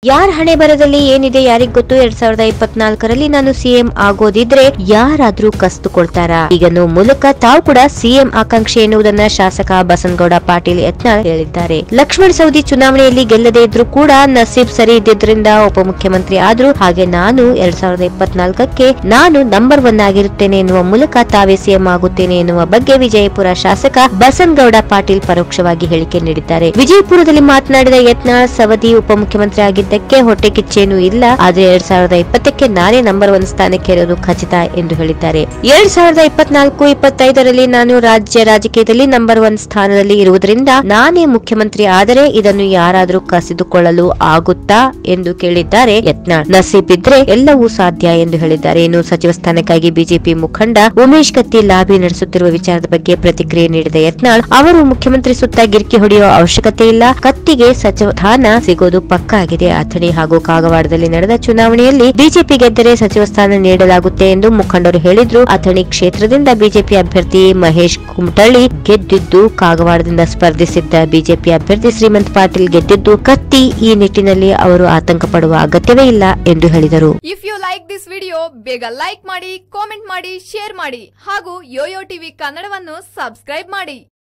ಯಾರ ಹಣೆ ಬರದಲ್ಲಿ ಏನಿದೆ ಯಾರಿಗ್ ಗೊತ್ತು ಎರಡ್ ಸಾವಿರದ ಇಪ್ಪತ್ನಾಲ್ಕರಲ್ಲಿ ನಾನು ಸಿಎಂ ಆಗೋದಿದ್ರೆ ಯಾರಾದ್ರೂ ಕಸ್ತು ಕೊಡ್ತಾರಾ ಈಗನ್ನು ಮೂಲಕ ತಾವು ಕೂಡ ಸಿಎಂ ಆಕಾಂಕ್ಷಿ ಎನ್ನುವುದನ್ನ ಶಾಸಕ ಬಸನಗೌಡ ಪಾಟೀಲ್ ಯತ್ನಾಳ್ ಹೇಳಿದ್ದಾರೆ ಲಕ್ಷ್ಮಣ್ ಸವದಿ ಚುನಾವಣೆಯಲ್ಲಿ ಗೆಲ್ಲದೇ ಇದ್ರೂ ಕೂಡ ನಸೀಬ್ ಸರಿ ಇದ್ದಿದ್ರಿಂದ ಉಪಮುಖ್ಯಮಂತ್ರಿ ಆದ್ರು ಹಾಗೆ ನಾನು ಎರಡ್ ಸಾವಿರದ ಇಪ್ಪತ್ನಾಲ್ಕಕ್ಕೆ ನಾನು ನಂಬರ್ ಒನ್ ಆಗಿರುತ್ತೇನೆ ಎನ್ನುವ ಮೂಲಕ ತಾವೇ ಸಿಎಂ ಆಗುತ್ತೇನೆ ಎನ್ನುವ ಬಗ್ಗೆ ವಿಜಯಪುರ ಶಾಸಕ ಬಸನಗೌಡ ಪಾಟೀಲ್ ಪರೋಕ್ಷವಾಗಿ ಹೇಳಿಕೆ ನೀಡಿದ್ದಾರೆ ವಿಜಯಪುರದಲ್ಲಿ ಮಾತನಾಡಿದ ಯತ್ನಾಳ್ ಸವದಿ ಉಪಮುಖ್ಯಮಂತ್ರಿ ಆಗಿದ್ದಕ್ಕೆ ಹೊಟ್ಟೆ ಕಿಚ್ಚೇನೂ ಇಲ್ಲ ಆದ್ರೆ ಎರಡ್ ಸಾವಿರದ ಇಪ್ಪತ್ತಕ್ಕೆ ನಾನೇ ನಂಬರ್ ಒನ್ ಸ್ಥಾನಕ್ಕೆ ಇರೋದು ಖಚಿತ ಎಂದು ಹೇಳಿದ್ದಾರೆ ಎರಡ್ ಸಾವಿರದ ಇಪ್ಪತ್ನಾಲ್ಕು ಇಪ್ಪತ್ತೈದರಲ್ಲಿ ನಾನು ರಾಜ್ಯ ರಾಜಕೀಯದಲ್ಲಿ ನಂಬರ್ ಒನ್ ಸ್ಥಾನದಲ್ಲಿ ಇರುವುದರಿಂದ ನಾನೇ ಮುಖ್ಯಮಂತ್ರಿ ಆದರೆ ಇದನ್ನು ಯಾರಾದರೂ ಕಸಿದುಕೊಳ್ಳಲು ಆಗುತ್ತಾ ಎಂದು ಕೇಳಿದ್ದಾರೆ ಯತ್ನಾಳ್ ನಸೀಬ್ ಇದ್ರೆ ಎಲ್ಲವೂ ಸಾಧ್ಯ ಎಂದು ಹೇಳಿದ್ದಾರೆ ಇನ್ನು ಸಚಿವ ಸ್ಥಾನಕ್ಕಾಗಿ ಬಿಜೆಪಿ ಮುಖಂಡ ಉಮೇಶ್ ಕತ್ತಿ ಲಾಬಿ ನಡೆಸುತ್ತಿರುವ ವಿಚಾರದ ಬಗ್ಗೆ ಪ್ರತಿಕ್ರಿಯೆ ನೀಡಿದ ಯತ್ನಾಳ್ ಅವರು ಮುಖ್ಯಮಂತ್ರಿ ಸುತ್ತ ಗಿರ್ಕಿ ಹೊಡೆಯುವ ಅವಶ್ಯಕತೆ ಇಲ್ಲ ಕತ್ತಿಗೆ ಸಚಿವ ಸ್ಥಾನ ಸಿಗೋದು ಪಕ್ಕಾ ಆಗಿದೆ ಅಥಣಿ ಹಾಗೂ ಕಾಗವಾಡದಲ್ಲಿ ನಡೆದ ಚುನಾವಣೆಯಲ್ಲಿ ಬಿಜೆಪಿ ಗೆದ್ದರೆ ಸಚಿವ ಸ್ಥಾನ ನೀಡಲಾಗುತ್ತೆ ಎಂದು ಮುಖಂಡರು ಹೇಳಿದ್ರು ಅಥಣಿ ಕ್ಷೇತ್ರದಿಂದ ಬಿಜೆಪಿ ಅಭ್ಯರ್ಥಿ ಮಹೇಶ್ ಕುಮಟಳ್ಳಿ ಗೆದ್ದಿದ್ದು ಕಾಗವಾಡದಿಂದ ಸ್ಪರ್ಧಿಸಿದ್ದ ಬಿಜೆಪಿ ಅಭ್ಯರ್ಥಿ ಶ್ರೀಮಂತ್ ಪಾಟೀಲ್ ಗೆದ್ದಿದ್ದು ಕತ್ತಿ ಈ ನಿಟ್ಟಿನಲ್ಲಿ ಅವರು ಆತಂಕ ಪಡುವ ಅಗತ್ಯವೇ ಇಲ್ಲ ಎಂದು ಹೇಳಿದರು if you like this video ಬೇಗ ಲೈಕ್ ಮಾಡಿ ಕಾಮೆಂಟ್ ಮಾಡಿ ಶೇರ್ ಮಾಡಿ ಹಾಗೂ ಯೋಯೋ ಟಿವಿ ಕನ್ನಡವನ್ನು ಸಬ್ಸ್ಕ್ರೈಬ್ ಮಾಡಿ